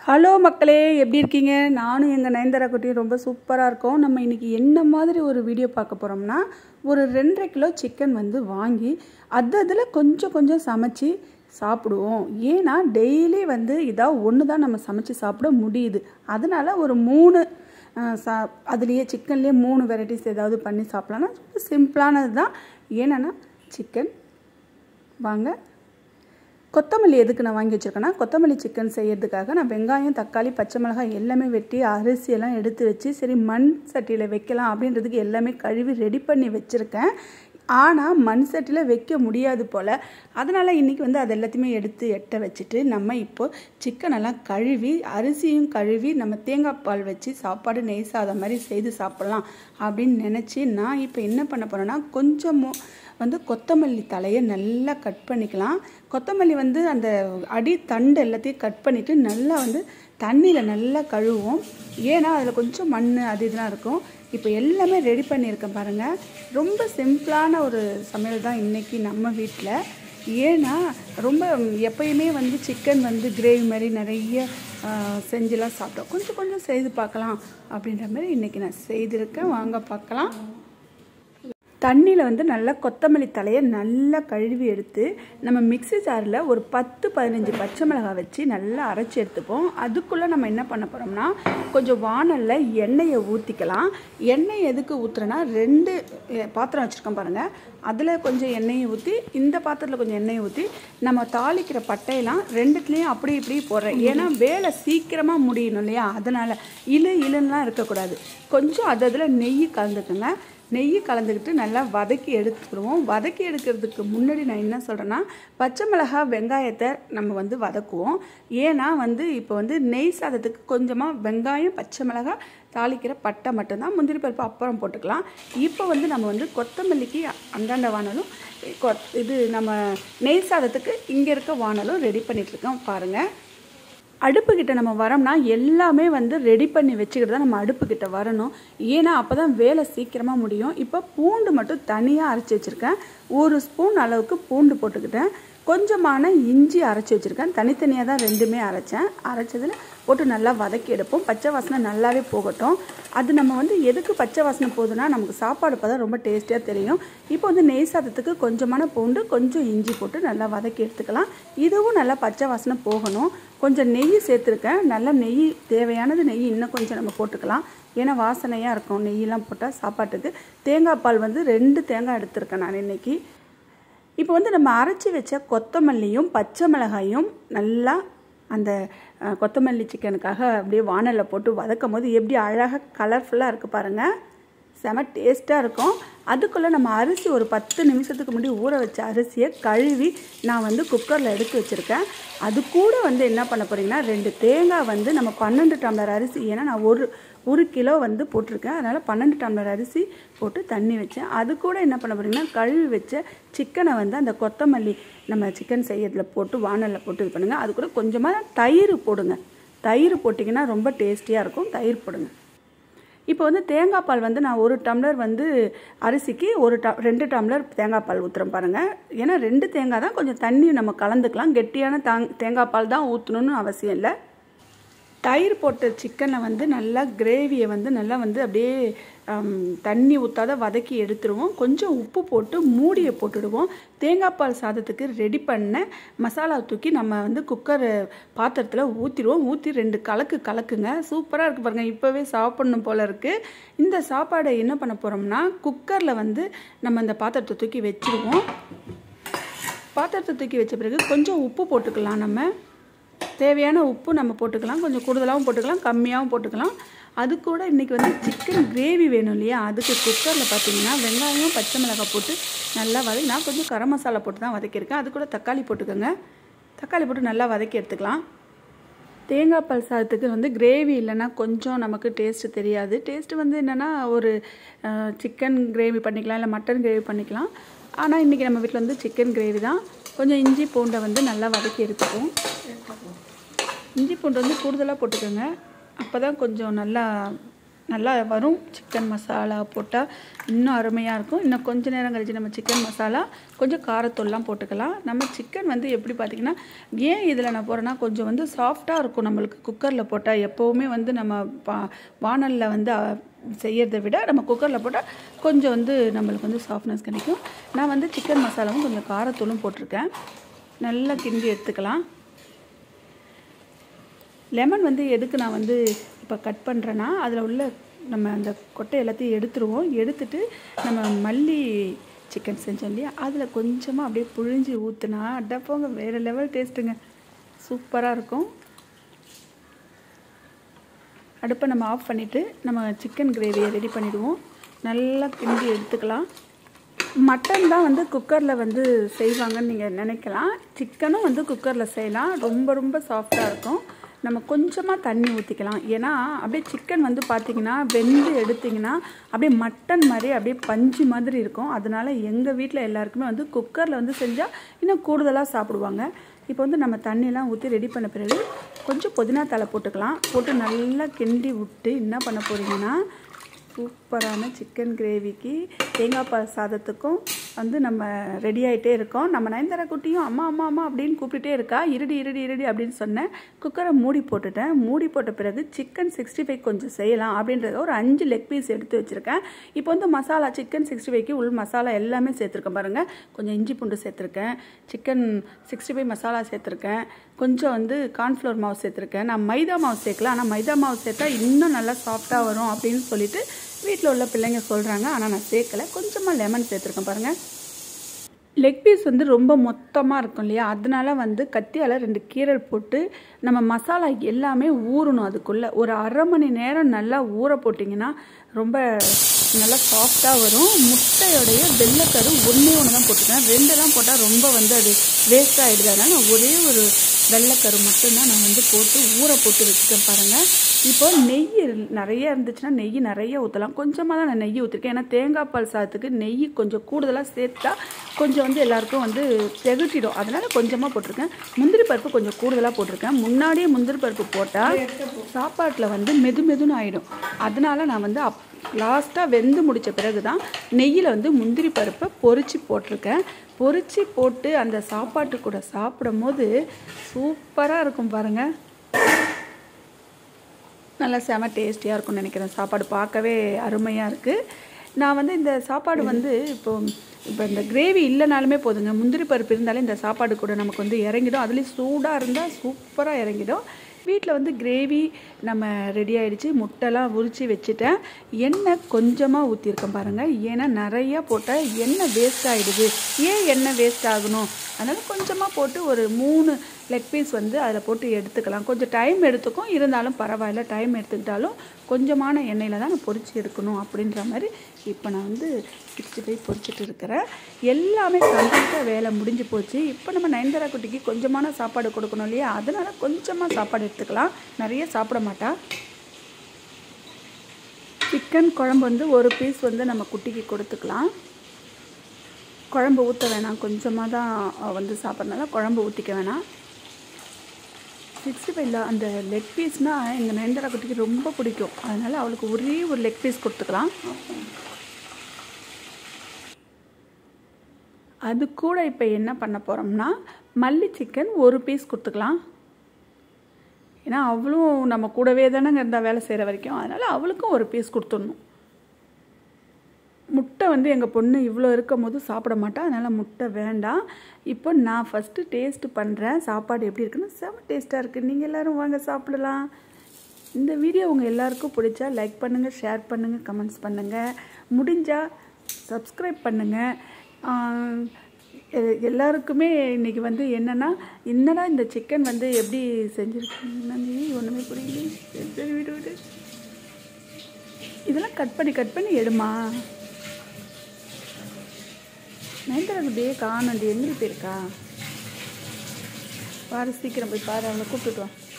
hello மக்களே எப்படி இருக்கீங்க நானும் எங்கள் நயன்தாரா குட்டியும் ரொம்ப சூப்பராக இருக்கோம் நம்ம இன்றைக்கி என்ன மாதிரி ஒரு வீடியோ பார்க்க போகிறோம்னா ஒரு ரெண்டரை கிலோ சிக்கன் வந்து வாங்கி அது அதில் கொஞ்சம் கொஞ்சம் சமைச்சு சாப்பிடுவோம் ஏன்னா டெய்லி வந்து இதாக ஒன்று தான் நம்ம சமைச்சு சாப்பிட முடியுது அதனால ஒரு மூணு அஹ், சா அதுலேயே சிக்கன்லேயே மூணு வெரைட்டிஸ் ஏதாவது பண்ணி சாப்பிட்லான்னா சிம்பிளானது தான் ஏன்னா சிக்கன் வாங்க கொத்தமல்லி எதுக்கு நான் வாங்கி வச்சுருக்கேன்னா கொத்தமல்லி சிக்கன் செய்யறதுக்காக நான் வெங்காயம் தக்காளி பச்சை மிளகாய் எல்லாமே வெட்டி அரிசியெல்லாம் எடுத்து வச்சு சரி மண் சட்டியில் வைக்கலாம் அப்படின்றதுக்கு எல்லாமே கழுவி ரெடி பண்ணி வச்சுருக்கேன் ஆனால் மண் சட்டியில் வைக்க முடியாது போல் அதனால் இன்றைக்கி வந்து அது எல்லாத்தையுமே எடுத்து எட்ட வச்சுட்டு நம்ம இப்போது சிக்கனெல்லாம் கழுவி அரிசியும் கழுவி நம்ம தேங்காய் பால் வச்சு சாப்பாடு நெய் சாதம் மாதிரி செய்து சாப்பிட்லாம் அப்படின்னு நினச்சி நான் இப்போ என்ன பண்ண போகிறேன்னா கொஞ்சம் வந்து கொத்தமல்லி தலையை நல்லா கட் பண்ணிக்கலாம் கொத்தமல்லி வந்து அந்த அடி தண்டு எல்லாத்தையும் கட் பண்ணிவிட்டு நல்லா வந்து தண்ணியில் நல்லா கழுவுவோம் ஏன்னா அதில் கொஞ்சம் மண் அது இதெல்லாம் இருக்கும் இப்போ எல்லாமே ரெடி பண்ணியிருக்கேன் பாருங்கள் ரொம்ப சிம்பிளான ஒரு சமையல் தான் இன்றைக்கி நம்ம வீட்டில் ஏன்னா ரொம்ப எப்பயுமே வந்து சிக்கன் வந்து கிரேவி மாதிரி நிறைய ஆ, செஞ்சுலாம் சாப்பிட்டோம் கொஞ்சம் கொஞ்சம் செய்து பார்க்கலாம் அப்படின்ற மாதிரி இன்றைக்கி நான் செய்திருக்கேன் வாங்க பார்க்கலாம் தண்ணியில் வந்து நல்லா கொத்தமல்லி தலையை நல்லா கழுவி எடுத்து நம்ம மிக்ஸி ஜாரில் ஒரு பத்து பதினஞ்சு பச்சை மிளகாய் வச்சு நல்லா அரைச்சி எடுத்துப்போம் அதுக்குள்ளே நம்ம என்ன பண்ண போகிறோம்னா கொஞ்சம் வானலில் எண்ணெயை ஊற்றிக்கலாம் எண்ணெய் எதுக்கு ஊற்றுறேன்னா ரெண்டு அஹ், பாத்திரம் வச்சுருக்கோம் பாருங்கள் அதில் கொஞ்சம் எண்ணெயை ஊற்றி இந்த பாத்திரத்தில் கொஞ்சம் எண்ணெயை ஊற்றி நம்ம தாளிக்கிற பட்டையெல்லாம் ரெண்டுத்துலேயும் அப்படி இப்படி போடுறேன் ஏன்னா வேலை சீக்கிரமாக முடியணும் இல்லையா அதனால் இழு இழுன்னெலாம் இருக்கக்கூடாது கொஞ்சம் அது அதில் நெய் கலந்துக்குங்க நெய் கலந்துக்கிட்டு நல்லா வதக்கி எடுத்துக்கிடுவோம் வதக்கி எடுக்கிறதுக்கு முன்னாடி நான் என்ன சொல்கிறேன்னா பச்சை மிளகாய் வெங்காயத்தை நம்ம வந்து வதக்குவோம் ஏன்னா வந்து இப்போ வந்து நெய் சாதத்துக்கு கொஞ்சமாக வெங்காயம் பச்சை மிளகாய் தாளிக்கிற பட்டை மட்டும்தான் முந்திரி பருப்பு அப்புறம் போட்டுக்கலாம் இப்போ வந்து நம்ம வந்து கொத்தமல்லிக்கு அந்தாண்ட வானலும் கொ- இது நம்ம நெய் சாதத்துக்கு இங்கே இருக்க வானலும் ரெடி பண்ணிகிட்ருக்கோம் பாருங்கள் அடுப்புக்கிட்ட நம்ம வரோம்னா எல்லாமே வந்து ரெடி பண்ணி வச்சுக்கிட்டு தான் நம்ம அடுப்புக்கிட்ட வரணும் ஏன்னா அப்போ தான் வேலை சீக்கிரமாக முடியும் இப்போ பூண்டு மட்டும் தனியாக அரைச்சி வச்சுருக்கேன் ஒரு ஸ்பூன் அளவுக்கு பூண்டு போட்டுக்கிட்டேன் கொஞ்சமான இஞ்சி அரைச்சி வச்சுருக்கேன் தனித்தனியாக தான் ரெண்டுமே அரைச்சேன் அரைச்சதில் போட்டு நல்லா வதக்கி எடுப்போம் பச்சை வாசனை நல்லாவே போகட்டும் அது நம்ம வந்து எதுக்கு பச்சை வாசனை போகுதுன்னா நமக்கு சாப்பாடு இப்போ தான் ரொம்ப டேஸ்டியாக தெரியும் இப்போ வந்து நெய் சாதத்துக்கு கொஞ்சமான பூண்டு கொஞ்சம் இஞ்சி போட்டு நல்லா வதக்கி எடுத்துக்கலாம் இதுவும் நல்லா பச்சை வாசனை போகணும் கொஞ்சம் நெய் சேர்த்துருக்கேன் நல்லா நெய் தேவையானது நெய் இன்னும் கொஞ்சம் நம்ம போட்டுக்கலாம் ஏன்னா வாசனையாக இருக்கும் நெய்யெல்லாம் போட்டால் சாப்பாட்டுக்கு தேங்காய் பால் வந்து ரெண்டு தேங்காய் எடுத்திருக்கேன் நான் இன்னைக்கு இப்போ வந்து நம்ம அரைச்சி வச்ச கொத்தமல்லியும் பச்சை மிளகாயும் நல்லா அந்த அஹ், கொத்தமல்லி சிக்கனுக்காக அப்படியே வானலில் போட்டு வதக்கும் போது எப்படி அழகாக கலர்ஃபுல்லாக இருக்குது பாருங்கள் செம டேஸ்ட்டாக இருக்கும் அதுக்குள்ளே நம்ம அரிசி ஒரு பத்து நிமிஷத்துக்கு முன்னாடி ஊற வச்ச அரிசியை கழுவி நான் வந்து குக்கரில் எடுத்து வச்சுருக்கேன் அது கூட வந்து என்ன பண்ண போகிறீங்கன்னா ரெண்டு தேங்காய் வந்து நம்ம பன்னெண்டு டம்ளர் அரிசி ஏன்னா நான் ஒரு ஒரு கிலோ வந்து போட்டிருக்கேன் அதனால் பன்னெண்டு டம்ளர் அரிசி போட்டு தண்ணி வச்சேன் அது கூட என்ன பண்ண போகிறீங்கன்னா கழுவி வச்ச சிக்கனை வந்து அந்த கொத்தமல்லி நம்ம சிக்கன் செய்யறதுல போட்டு வானலில் போட்டு இது பண்ணுங்கள் அது கூட கொஞ்சமாக தயிர் போடுங்க தயிர் போட்டிங்கன்னா ரொம்ப டேஸ்டியாக இருக்கும் தயிர் போடுங்க இப்போ வந்து தேங்காய் பால் வந்து நான் ஒரு டம்ளர் வந்து அரிசிக்கு ஒரு ட ரெண்டு டம்ளர் தேங்காய் பால் ஊற்றுறேன் பாருங்கள் ஏன்னா ரெண்டு தேங்காய் தான் கொஞ்சம் தண்ணி நம்ம கலந்துக்கலாம் கெட்டியான தாங் தேங்காய் பால் தான் ஊற்றணும்னு அவசியம் இல்லை தயிர் போட்ட சிக்கனை வந்து நல்லா கிரேவியை வந்து நல்லா வந்து அப்படியே ஆம், தண்ணி ஊற்றாத வதக்கி எடுத்துருவோம் கொஞ்சம் உப்பு போட்டு மூடியை போட்டுடுவோம் தேங்காய் பால் சாதத்துக்கு ரெடி பண்ண மசாலா தூக்கி நம்ம வந்து குக்கர் பாத்திரத்தில் ஊற்றிடுவோம் ஊற்றி ரெண்டு கலக்கு கலக்குங்க சூப்பராக இருக்குது பாருங்கள் இப்போவே சாப்பிடணும் போல் இருக்குது இந்த சாப்பாடை என்ன பண்ண போகிறோம்னா குக்கரில் வந்து நம்ம அந்த பாத்திரத்தை தூக்கி வச்சுருவோம் பாத்திரத்தை தூக்கி வச்ச பிறகு கொஞ்சம் உப்பு போட்டுக்கலாம் நம்ம தேவையான உப்பு நம்ம போட்டுக்கலாம் கொஞ்சம் கூடுதலாகவும் போட்டுக்கலாம் கம்மியாகவும் போட்டுக்கலாம் அது கூட இன்றைக்கி வந்து சிக்கன் கிரேவி வேணும் இல்லையா அதுக்கு குக்கரில் பார்த்தீங்கன்னா வெங்காயம் பச்சை மிளகாய் போட்டு நல்லா வதக்கி நான் கொஞ்சம் கரம் மசாலா போட்டு தான் வதக்கியிருக்கேன் அது கூட தக்காளி போட்டுக்கோங்க தக்காளி போட்டு நல்லா வதக்கி எடுத்துக்கலாம் தேங்காய் பால் சாதத்துக்கு வந்து கிரேவி இல்லைன்னா கொஞ்சம் நமக்கு டேஸ்ட்டு தெரியாது டேஸ்ட்டு வந்து என்னென்னா ஒரு சிக்கன் கிரேவி பண்ணிக்கலாம் இல்லை மட்டன் கிரேவி பண்ணிக்கலாம் ஆனால் இன்றைக்கி நம்ம வீட்டில் வந்து சிக்கன் கிரேவி தான் கொஞ்சம் இஞ்சி பூண்டை வந்து நல்லா வதக்கி எடுத்துப்போம் இஞ்சி பூண்டு வந்து கூடுதலாக போட்டுக்கோங்க அப்போ தான் கொஞ்சம் நல்லா நல்லா வரும் சிக்கன் மசாலா போட்டால் இன்னும் அருமையாக இருக்கும் இன்னும் கொஞ்ச நேரம் கழிச்சு நம்ம சிக்கன் மசாலா கொஞ்சம் காரத்தூள்லாம் போட்டுக்கலாம் நம்ம சிக்கன் வந்து எப்படி பார்த்திங்கன்னா ஏன் இதில் நான் போகிறேன்னா கொஞ்சம் வந்து சாஃப்டாக இருக்கும் நம்மளுக்கு குக்கரில் போட்டால் எப்போவுமே வந்து நம்ம பா வானலில் வந்து அ, செய்யறதை விட நம்ம குக்கரில் போட்டால் கொஞ்சம் வந்து நம்மளுக்கு வந்து சாஃப்ட்னஸ் கிடைக்கும் நான் வந்து சிக்கன் மசாலாவும் கொஞ்சம் காரத்தூளும் போட்டிருக்கேன் நல்லா கிண்டி எடுத்துக்கலாம் லெமன் வந்து எதுக்கு நான் வந்து இப்போ கட் பண்ணுறேன்னா அதில் உள்ள நம்ம அந்த கொட்டை எல்லாத்தையும் எடுத்துருவோம் எடுத்துட்டு நம்ம மல்லி சிக்கன் செஞ்சோம் இல்லையா அதில் கொஞ்சமாக அப்படியே புழிஞ்சு ஊற்றுனா அடப்போங்க வேறு லெவல் டேஸ்ட்டுங்க சூப்பராக இருக்கும் அடுப்பை நம்ம ஆஃப் பண்ணிவிட்டு நம்ம சிக்கன் கிரேவியை ரெடி பண்ணிடுவோம் நல்லா கிண்டி எடுத்துக்கலாம் மட்டன் தான் வந்து குக்கரில் வந்து செய்வாங்கன்னு நீங்கள் நினைக்கலாம் சிக்கனும் வந்து குக்கரில் செய்யலாம் ரொம்ப ரொம்ப சாஃப்டாக இருக்கும் நம்ம கொஞ்சமாக தண்ணி ஊற்றிக்கலாம் ஏன்னா அப்படியே சிக்கன் வந்து பார்த்திங்கன்னா வெந்து எடுத்திங்கன்னா அப்படியே மட்டன் மாதிரி அப்படியே பஞ்சு மாதிரி இருக்கும் அதனால எங்கள் வீட்டில் எல்லாருக்குமே வந்து குக்கரில் வந்து செஞ்சால் இன்னும் கூடுதலாக சாப்பிடுவாங்க இப்போ வந்து நம்ம தண்ணியெலாம் ஊற்றி ரெடி பண்ண பிறகு கொஞ்சம் புதினா தலை போட்டுக்கலாம் போட்டு நல்லா கிண்டி விட்டு என்ன பண்ண போகிறீங்கன்னா சூப்பரான சிக்கன் கிரேவிக்கு தேங்காய் பால் சாதத்துக்கும் வந்து நம்ம ரெடி ஆகிட்டே இருக்கோம் நம்ம நயன்தாரா குட்டியும் அம்மா அம்மா அம்மா அப்படின்னு கூப்பிட்டுட்டே இருக்கா இருடி இருடி இருடி அப்படின்னு சொன்னேன் குக்கரை மூடி போட்டுட்டேன் மூடி போட்ட பிறகு சிக்கன் சிக்ஸ்டி ஃபைவ் கொஞ்சம் செய்யலாம் அப்படின்றத ஒரு அஞ்சு லெக் பீஸ் எடுத்து வச்சுருக்கேன் இப்போ வந்து மசாலா சிக்கன் சிக்ஸ்டி ஃபைவ்க்கு உள் மசாலா எல்லாமே சேர்த்துருக்கேன் பாருங்கள் கொஞ்சம் இஞ்சி பூண்டு சேர்த்துருக்கேன் சிக்கன் சிக்ஸ்டி ஃபைவ் மசாலா சேர்த்துருக்கேன் கொஞ்சம் வந்து கார்ன்ஃப்ளவர் மாவு சேர்த்துருக்கேன் நான் மைதா மாவு சேர்க்கல ஆனால் மைதா மாவு சேர்த்தா இன்னும் நல்லா சாஃப்டாக வரும் அப்படின்னு சொல்லிட்டு வீட்டில் உள்ள பிள்ளைங்க சொல்கிறாங்க ஆனால் நான் சேர்க்கல கொஞ்சமாக லெமன் சேர்த்துருக்கேன் பாருங்கள் லெக் பீஸ் வந்து ரொம்ப மொத்தமாக இருக்கும் இல்லையா அதனால வந்து கத்தியால் ரெண்டு கீரல் போட்டு நம்ம மசாலா எல்லாமே ஊறணும் அதுக்குள்ளே ஒரு அரை மணி நேரம் நல்லா ஊற போட்டிங்கன்னா ரொம்ப நல்லா சாஃப்டாக வரும் முட்டையோடைய வெள்ளைக்கரு ஒன்றே ஒன்று தான் போட்டுருக்கேன் ரெண்டெல்லாம் போட்டால் ரொம்ப வந்து அது வேஸ்ட் ஆகிடுது அதனால் நான் ஒரே ஒரு வெள்ளைக்கரு மட்டும்தான் நான் வந்து போட்டு ஊற போட்டு வச்சுட்டேன் பாருங்கள் இப்போ நெய் நிறைய இருந்துச்சுன்னா நெய் நிறைய ஊற்றலாம் கொஞ்சமாக தான் நான் நெய் ஊற்றிருக்கேன் ஏன்னா தேங்காய் பால் சாதத்துக்கு நெய் கொஞ்சம் கூடுதலாக சேர்த்தா கொஞ்சம் வந்து எல்லாருக்கும் வந்து திகட்டிடும் அதனால் கொஞ்சமாக போட்டிருக்கேன் முந்திரி பருப்பு கொஞ்சம் கூடுதலாக போட்டிருக்கேன் முன்னாடியே முந்திரி பருப்பு போட்டால் சாப்பாட்டில் வந்து மெது மெதுன்னு ஆகிடும் அதனால நான் வந்து அப் லாஸ்ட்டாக வெந்து முடித்த பிறகு தான் நெய்யில் வந்து முந்திரி பருப்பை பொரிச்சு போட்டிருக்கேன் பொரிச்சு போட்டு அந்த சாப்பாட்டு கூட சாப்பிடும் போது சூப்பராக இருக்கும் பாருங்கள் நல்லா செம டேஸ்டியாக இருக்கும்னு நினைக்கிறேன் சாப்பாடு பார்க்கவே அருமையாக இருக்குது நான் வந்து இந்த சாப்பாடு வந்து இப்போ இப்போ இந்த கிரேவி இல்லைனாலுமே போதுங்க முந்திரி பருப்பு இருந்தாலே இந்த சாப்பாடு கூட நமக்கு வந்து இறங்கிடும் அதுலேயும் சூடாக இருந்தால் சூப்பராக இறங்கிடும் வீட்டில் வந்து கிரேவி நம்ம ரெடி ஆயிடுச்சு முட்டைலாம் உரித்து வச்சுட்டேன் எண்ணெய் கொஞ்சமாக ஊற்றிருக்கேன் பாருங்கள் ஏன்னா நிறையா போட்டால் எண்ணெய் வேஸ்ட் ஆகிடுது ஏன் எண்ணெய் வேஸ்ட் ஆகணும் அதனால் கொஞ்சமாக போட்டு ஒரு மூணு லெக் பீஸ் வந்து அதில் போட்டு எடுத்துக்கலாம் கொஞ்சம் டைம் எடுத்துக்கும் இருந்தாலும் பரவாயில்ல டைம் எடுத்துக்கிட்டாலும் கொஞ்சமான எண்ணெயில் தான் நான் பொரிச்சு எடுக்கணும் அப்படின்ற மாதிரி இப்போ நான் வந்து சிக்ஸ்டி ஃபைவ் பொரிச்சிட்டு இருக்கிறேன் எல்லாமே கம்ப்ளீட்டாக வேலை முடிஞ்சு போச்சு இப்போ நம்ம நயன்தாரா குட்டிக்கு கொஞ்சமான சாப்பாடு கொடுக்கணும் இல்லையா அதனால் கொஞ்சமாக சாப்பாடு எடுத்துக்கலாம் நிறைய சாப்பிட மாட்டா சிக்கன் குழம்பு வந்து ஒரு பீஸ் வந்து நம்ம குட்டிக்கு கொடுத்துக்கலாம் குழம்பு ஊற்ற வேணாம் கொஞ்சமாக தான் அவ வந்து சாப்பிட்றதுனால குழம்பு ஊற்றிக்க வேணாம் சிக்ஸ்டி ஃபைவ்ல அந்த லெக் பீஸ்னால் எங்கள் நயன்தாரா குட்டிக்கு ரொம்ப பிடிக்கும் அதனால் அவளுக்கு ஒரே ஒரு லெக் பீஸ் கொடுத்துக்கலாம் அது கூட இப்போ என்ன பண்ண போகிறோம்னா மல்லி சிக்கன் ஒரு பீஸ் கொடுத்துக்கலாம் ஏன்னா அவளும் நம்ம கூடவே தானேங்க இருந்தால் வேலை செய்கிற வரைக்கும் அதனால் அவளுக்கும் ஒரு பீஸ் கொடுத்துடணும் முட்டை வந்து எங்கள் பொண்ணு இவ்வளோ இருக்கும் போது சாப்பிட மாட்டா அதனால் முட்டை வேண்டாம் இப்போ நான் ஃபஸ்ட்டு டேஸ்ட் பண்ணுறேன் சாப்பாடு எப்படி இருக்குன்னு செம டேஸ்ட்டாக இருக்குது நீங்கள் எல்லோரும் வாங்க சாப்பிடலாம் இந்த வீடியோ உங்கள் எல்லாருக்கும் பிடிச்சா லைக் பண்ணுங்கள் ஷேர் பண்ணுங்கள் கமெண்ட்ஸ் பண்ணுங்கள் முடிஞ்சால் சப்ஸ்கிரைப் பண்ணுங்கள் எல்லாருக்குமே இன்றைக்கி வந்து என்னென்னா என்னடா இந்த சிக்கன் வந்து எப்படி செஞ்சுருக்கீங்க ஒன்றுமே புரியல சரி சரி விடு விடு இதெல்லாம் கட் பண்ணி கட் பண்ணி எடுமா நயன்தாரா குட்டியே காணண்டி எங்கே போயிருக்கா பாரு சீக்கிரம் போய் பாரு அவளை கூப்பிட்டுட்டு வா